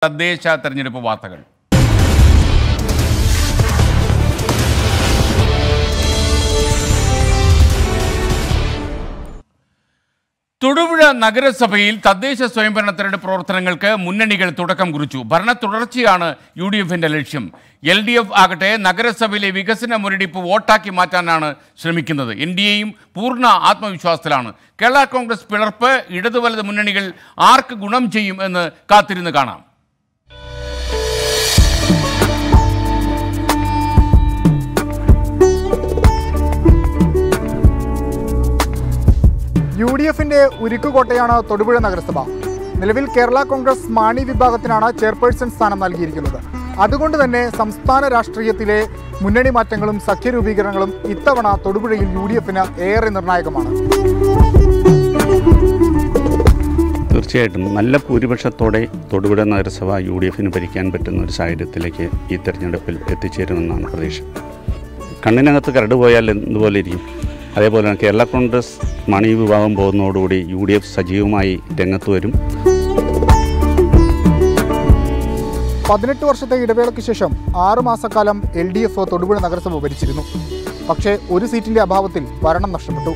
തദ്ദേശ തെരഞ്ഞെടുപ്പ് വാർത്തകൾ തൊടുപുഴ നഗരസഭയിൽ തദ്ദേശ സ്വയംഭരണ തെരഞ്ഞെടുപ്പ് പ്രവർത്തനങ്ങൾക്ക് മുന്നണികൾ തുടക്കം കുറിച്ചു ഭരണ തുടർച്ചയാണ് യു ഡി എഫിന്റെ ലക്ഷ്യം എൽ ഡി എഫ് ആകട്ടെ നഗരസഭയിലെ വികസന മുരടിപ്പ് വോട്ടാക്കി മാറ്റാനാണ് ശ്രമിക്കുന്നത് എൻ ഡി എയും പൂർണ്ണ ആത്മവിശ്വാസത്തിലാണ് കേരള കോൺഗ്രസ് പിളർപ്പ് ഇടതു വലത് മുന്നണികൾ ആർക്ക് ഗുണം ചെയ്യും എന്ന് കാത്തിരുന്ന് കാണാം യു ഡി എഫിന്റെ ഉരുക്കുകോട്ടയാണ് തൊടുപുഴ നഗരസഭ നിലവിൽ കേരള കോൺഗ്രസ് മാണി വിഭാഗത്തിനാണ് ചെയർപേഴ്സൺ സ്ഥാനം നൽകിയിരിക്കുന്നത് അതുകൊണ്ട് തന്നെ സംസ്ഥാന രാഷ്ട്രീയത്തിലെ മുന്നണി മാറ്റങ്ങളും സഖ്യരൂപീകരണങ്ങളും ഇത്തവണ തൊടുപുഴയിൽ യു ഡി എഫിന് ഏറെ നിർണായകമാണ് തീർച്ചയായിട്ടും നല്ല ഭൂരിപക്ഷത്തോടെ തൊടുപുഴ നഗരസഭ യു ഡി എഫിന് ഭരിക്കാൻ പറ്റുന്ന ഒരു സാഹചര്യത്തിലേക്ക് ഈ തെരഞ്ഞെടുപ്പിൽ എത്തിച്ചേരുമെന്നാണ് പ്രതീക്ഷ കണ്ണിനകത്ത് കരട് പോയാൽ എന്തുപോലെ ഇരിക്കും അതേപോലെ തന്നെ കേരള കോൺഗ്രസ് മണി വിഭാഗം പോകുന്നതോടുകൂടി യു ഡി എഫ് സജീവമായി രംഗത്ത് വരും പതിനെട്ട് വർഷത്തെ ഇടവേളയ്ക്ക് ശേഷം ആറ് മാസക്കാലം എൽ ഡി എഫ് തൊടുപുഴ നഗരസഭ ഭരിച്ചിരുന്നു പക്ഷേ ഒരു സീറ്റിന്റെ അഭാവത്തിൽ ഭരണം നഷ്ടപ്പെട്ടു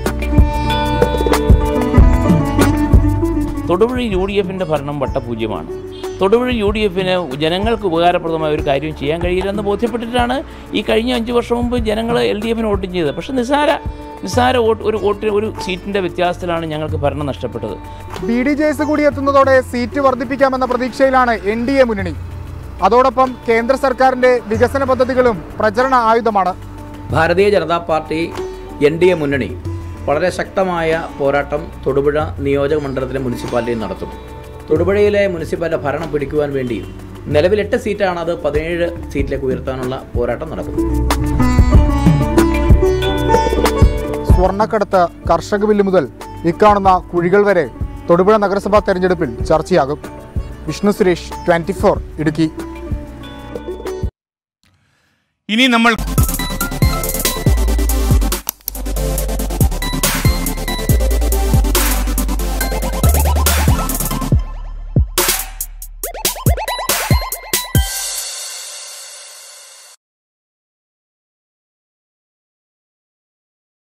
തൊടുപുഴ യു ഡി എഫിൻ്റെ ഭരണം വട്ടപൂജ്യമാണ് തൊടുപുഴ യു ഡി എഫിന് ജനങ്ങൾക്ക് ഉപകാരപ്രദമായ ഒരു കാര്യം ചെയ്യാൻ കഴിയില്ലെന്ന് ബോധ്യപ്പെട്ടിട്ടാണ് ഈ കഴിഞ്ഞ അഞ്ച് വർഷം മുമ്പ് ജനങ്ങൾ എൽ ഡി എഫിന് വോട്ടും ചെയ്തത് പക്ഷേ നിസ്സാര നിസ്സാര വോട്ട് ഒരു വോട്ട് ഒരു സീറ്റിൻ്റെ വ്യത്യാസത്തിലാണ് ഞങ്ങൾക്ക് ഭരണം നഷ്ടപ്പെട്ടത് ബി ഡി ജെ എസ് കൂടി എത്തുന്നതോടെ സീറ്റ് വർദ്ധിപ്പിക്കാമെന്ന പ്രതീക്ഷയിലാണ് എൻ ഡി എ മുന്നണി അതോടൊപ്പം കേന്ദ്ര സർക്കാരിന്റെ വികസന പദ്ധതികളും പ്രചരണ ആയുധമാണ് Bharatiya Janata party N D A മുന്നണി വളരെ ശക്തമായ പോരാട്ടം തൊടുപുഴ നിയോജക മണ്ഡലത്തിലെ മുനിസിപ്പാലിറ്റിയിൽ നടത്തും തൊടുപുഴയിലെ മുനിസിപ്പാലിറ്റി ഭരണം പിടിക്കുവാൻ വേണ്ടി നിലവിൽ എട്ട് സീറ്റാണ് അത് പതിനേഴ് സീറ്റിലേക്ക് ഉയർത്താനുള്ള പോരാട്ടം നടക്കുന്നത് സ്വർണ്ണക്കടത്ത് കർഷക ബില്ല് മുതൽ ഇക്കാണുന്ന കുഴികൾ വരെ തൊടുപുഴ നഗരസഭാ തെരഞ്ഞെടുപ്പിൽ ചർച്ചയാകും വിഷ്ണു സുരേഷ് ട്വന്റി ഇടുക്കി ഇനി നമ്മൾ